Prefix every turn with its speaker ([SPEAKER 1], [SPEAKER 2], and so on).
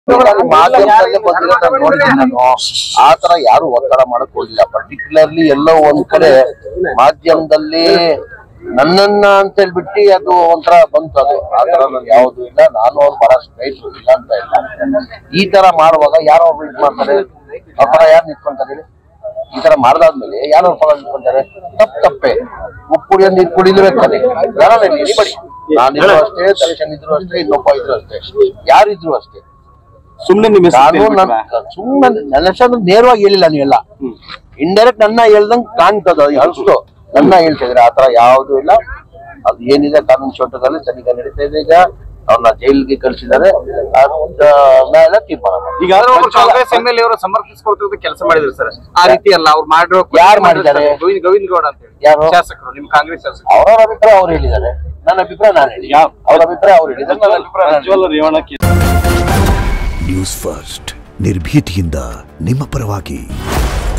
[SPEAKER 1] ನಾನು ಮಾಧ್ಯಮದಲ್ಲೇ ಬಂದಿರೋದನ್ನ ನೋಡಿದ್ದೀನಿ ನಾನು ಆ ತರ ಯಾರು ಒತ್ತಡ ಮಾಡಕ್ ಹೋಗಿಲ್ಲ ಪರ್ಟಿಕ್ಯುಲರ್ಲಿ ಎಲ್ಲೋ ಒಂದ್ ಕಡೆ ಮಾಧ್ಯಮದಲ್ಲಿ ನನ್ನನ್ನ ಅಂತ ಹೇಳ್ಬಿಟ್ಟು ಅದು ಒಂಥರ ಬಂತು ಅದು ಆ ತರ ನನ್ಗೆ ಯಾವ್ದು ಇಲ್ಲ ನಾನು ಅವ್ರು ಬಹಳ ಸ್ಟ್ರೈಟ್ ಇಲ್ಲ ಅಂತ ಇಲ್ಲ ಈ ತರ ಮಾಡುವಾಗ ಯಾರೋ ಒಬ್ರು ಇದ್ ಮಾಡ್ತಾರೆ ಆ ತರ ಯಾರು ನಿಂತ್ಕೊಂತಾರೆ ಹೇಳಿ? ಈ ತರ ಮಾಡ್ದಾದ್ಮೇಲೆ ಯಾರೋ ಪರ ನಿಂತ್ಕೊಂತಾರೆ ತಪ್ಪು ತಪ್ಪೆ ಉಪ್ಪು ಕುಡಿಯೋ ನೀರು ಕುಡಿಲೇಬೇಕಾದ್ರೆ ಯಾರಲ್ಲ ಎನಿಬಡಿ ನಾನಿದ್ರು ಅಷ್ಟೇ ದರ್ಶನ್ ಇದ್ರು ಅಷ್ಟೇ ಇನ್ನೊಬ್ಬ ಇದ್ರು ಅಷ್ಟೇ ಯಾರಿದ್ರು ಅಷ್ಟೇ
[SPEAKER 2] ಸುಮ್ನೆ ನಿಮ್ಮ ಹೆಸರು
[SPEAKER 1] ನಾನು
[SPEAKER 2] ಹೇಳ್ಬಿಟ್ರಾ?
[SPEAKER 1] ಸುಮ್ಮನೆ ನನ್ನ ಹೆಸರು ನೇರವಾಗಿ ಹೇಳಿಲ್ಲ ನೀವೆಲ್ಲ ಇಂಡೈರೆಕ್ಟ್ ನನ್ನ ಹೇಳ್ದಂಗ್ ಕಾಣ್ತದ ಅನ್ಸ್ತು ನನ್ನ ಹೇಳ್ತಿದ್ರೆ ಆತರ ಯಾವ್ದು ಇಲ್ಲ ಅದು ಏನಿದೆ ಕಾನೂನು ಚೋಟದಲ್ಲಿ ತನಿಖೆ ನಡೀತಾ ಇದೆ ಈಗ ಅವ್ರನ್ನ ಜೈಲ್ಗೆ ಕಳ್ಸಿದ್ದಾರೆ ಅದ್ರ ಮೇಲೆ ತೀರ್ಮಾನ ಮಾಡ್ತಾರೆ.
[SPEAKER 2] ಈಗ
[SPEAKER 3] ಒಬ್ರು
[SPEAKER 2] ಪ್ರಜ್ವಲ್-
[SPEAKER 3] ಕಾಂಗ್ರೆಸ್ ಎಂ ಎಲ್ ಅವರು ಸಮರ್ಥಿಸ್ಕೊಳ್ತಿರೋದು ಕೆಲಸ ಮಾಡಿದ್ರು ಸರ್ ಆ ರೀತಿ ಅಲ್ಲ ಅವ್ರು ಮಾಡಿರೋ
[SPEAKER 1] ಯಾರ್ ಮಾಡಿದ್ದಾರೆ?
[SPEAKER 3] ಗೋವಿಂದ್ ಗೋವಿಂದ್ ಗೌಡ ಅಂತ ಹೇಳಿ
[SPEAKER 1] ಯಾರು?
[SPEAKER 3] ಶಾಸಕರು ನಿಮ್ ಕಾಂಗ್ರೆಸ್ ಶಾಸಕರು
[SPEAKER 1] ಅವ್ರವ್ರ ಅಭಿಪ್ರಾಯ ಅವ್ರು ಹೇಳಿದ್ದಾರೆ ನನ್ನ ಅಭಿಪ್ರಾಯ ನಾನು ಹೇಳಿ
[SPEAKER 2] ಯಾವ-
[SPEAKER 1] ಅವ್ರ ಅಭಿಪ್ರಾಯ ಅವ್ರು ಹೇಳಿದ್ದಾರೆ ನನ್ನ ಅಭಿಪ್ರಾಯ ನಾನು
[SPEAKER 2] ಪ್ರಜ್ವಲ್ ರೇವಣ್ಣ
[SPEAKER 4] ನ್ಯೂಸ್ ಫಸ್ಟ್ ನಿರ್ಭೀತಿಯಿಂದ ನಿಮ್ಮ ಪರವಾಗಿ